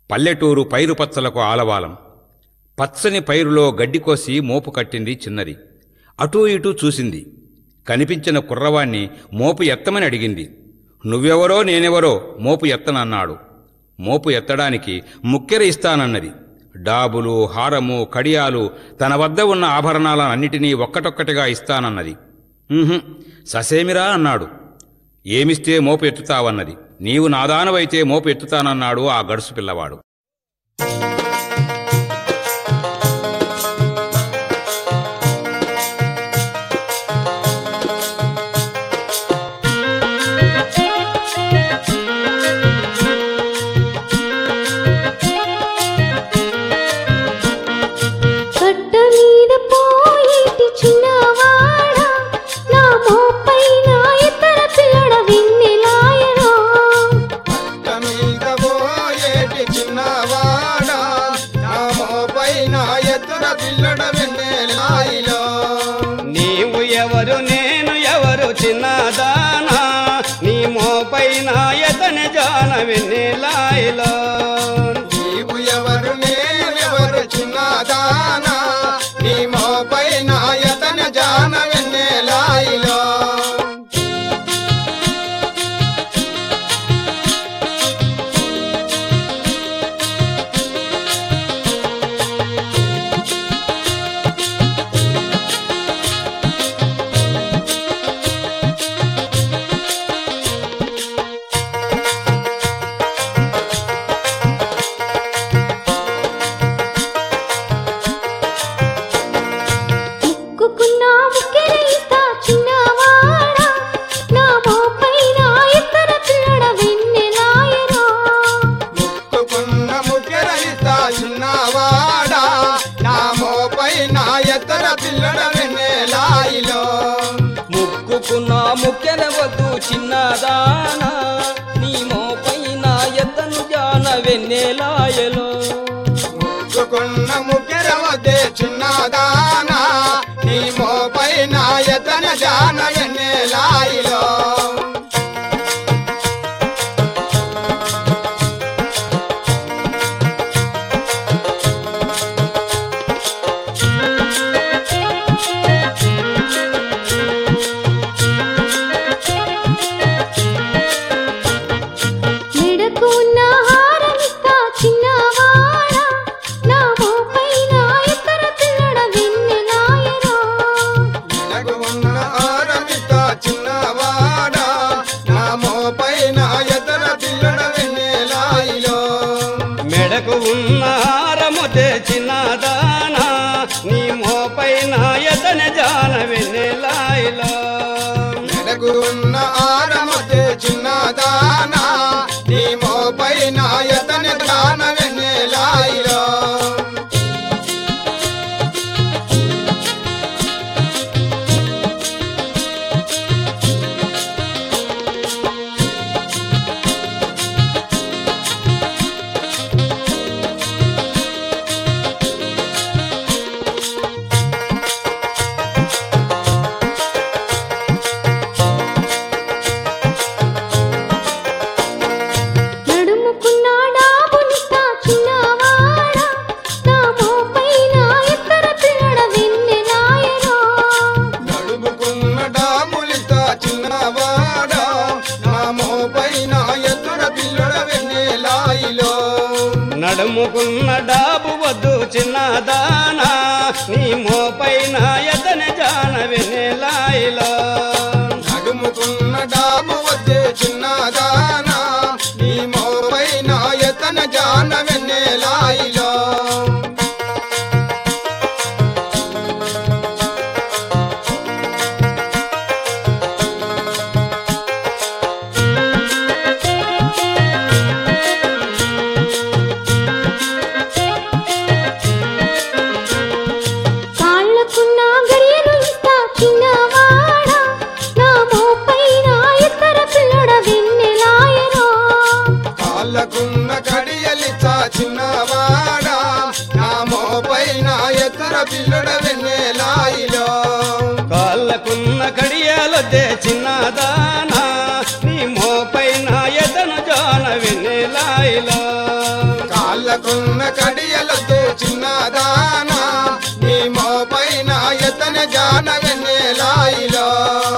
పల్లెటూరు పైరు పచ్చలకు ఆలవాలం పచ్చని పైరులో గడ్డి కోసి మోపు కట్టింది చిన్నది అటూ ఇటూ చూసింది కనిపించిన కుర్రవాణ్ణి మోపు ఎత్తమని అడిగింది నువ్వెవరో నేనెవరో మోపు ఎత్తనన్నాడు మోపు ఎత్తడానికి ముక్కెర ఇస్తానన్నది డాబులు హారము కడియాలు తన వద్ద ఉన్న ఆభరణాలన్నిటినీ ఒక్కటొక్కటిగా ఇస్తానన్నది "ఉహుం, ససేమిరా అన్నాడు ఏమిస్తే మోపు ఎత్తుతావన్నది నీవు నాదానవైతే మోపు ఎత్తుతానన్నాడు ఆ గడుసు పిల్లవాడు కట్ట మీద పోయేటి చిన్నవాడా నా మోపైన ఇతర పిల్లడ వెన్నెలాయనో పట్ట మీద పోయేటి చిన్నవాడా నా మోపైన ఎత్తున పిల్లడ వెన్నెలాయిలో నీవు ఎవరు నేను ఎవరు చిన్నదానా నీ మోపైన ఎతని జాన వెన్నెలాయిలో నీవు ఎవరు నేను ఎవరు చిన్నదానా నీ మోపైన ఎతన జాన వెన్నెలాయిలో ముక్కుకున్న ముక్కెరేస్తా చిన్నవాడా నా మోపైన ఇతర పిల్లడ వెన్నెలాయనో ముక్కుకున్న ముఖ్యరహిత చిన్నవాడా నా మోపైన ఎత్తన పిల్లడ వెన్నెలాయిలో ముక్కుకున్న ముక్కెన వద్దు చిన్నదానా నీ మోపైన ఎతను జాన వెన్నెలాయలో ముక్కుకున్న ముఖ్యర వద్దే చిన్నదానా నీ మోపైన ఎత్తన జాన వెన్నెలాయిలో మెడకు ఉన్న హారమిస్తా చిన్నవాడా నా మోపైన ఇతర పిల్లడ వెన్నెలాయనో వెనక ఉన్న ఆరమిత చిన్నవాడా నా మోపైన ఎత్తన పిల్లడ వెన్నెలాయిలో మెడకు ఉన్న హారముతే చిన్నదానా నీ మోపైన ఎతని జాన వెన్నెలాయిలో వెనక ఉన్న ఆరమతే చిన్నదానా నీ మోపైన ఎత్తన దాన వెన్నెలాయిలో నడుముకున్న డాబునిస్తా చిన్నవాడా నా మోపైన ఇతర పిల్లడ వెన్నెలాయనో నడుముకున్న డాములిత చిన్నవాడా నా మోపైన ఎత్తున పిల్లడ వెన్నెలాయిలో నడుముకున్న డాబు వద్దు చిన్నదానా నీ మోపైన ఎతని జాన వెన్నెలాయిలో నడుముకున్న డాము వద్దే చిన్నదానా నీ మోపైన ఎత్తన జాన వెన్నెలాయిలో కాళ్ళకున్న గడియలు ఇస్తా చిన్నవాడా నా మోపైన ఇతర పిల్లడ వెన్నెలాయనో కాళ్ళకున్న కడియలిత చిన్నవాడా నా మోపైన ఎత్తర పిల్లడ వెన్నెలాయిలో కాళ్ళకున్న కడియాలొద్దే చిన్నదానా నీ మోపైన ఎతను జాన వెన్నెలాయిలో కాళ్ళ కాళ్ళకున్న కడియలతో చిన్నదానా నీ మోపైన ఎత్తన జాన వెన్నెలాయిలో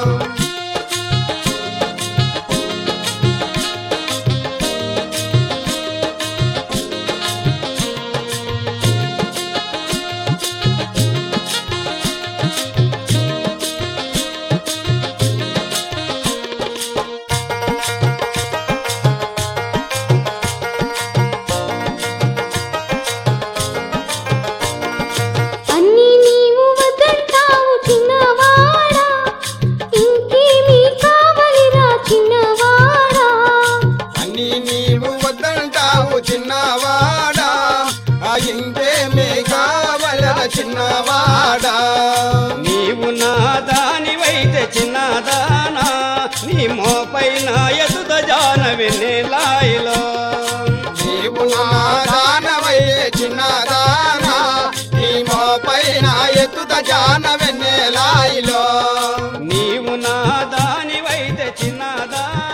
అన్ని నీవు వద్దంటావు చిన్నవాడా ఇంకేమీ కావలిరా చిన్నవాడా అన్ని నీవు వద్దంటావు చిన్నవాడా ఆ ఇంకేమీ కావలన చిన్నవాడా నీవు నా దానివైతే చిన్నదానా నీ మోపైన ఎదుద జాన వెన్నెలాయిలో నీవు నా దానవయ్యే చిన్నదానా నీ మోపైన ఎత్తుత జాన వెన్నెలాయిలో నీవు నా దానివైతే చిన్నదానా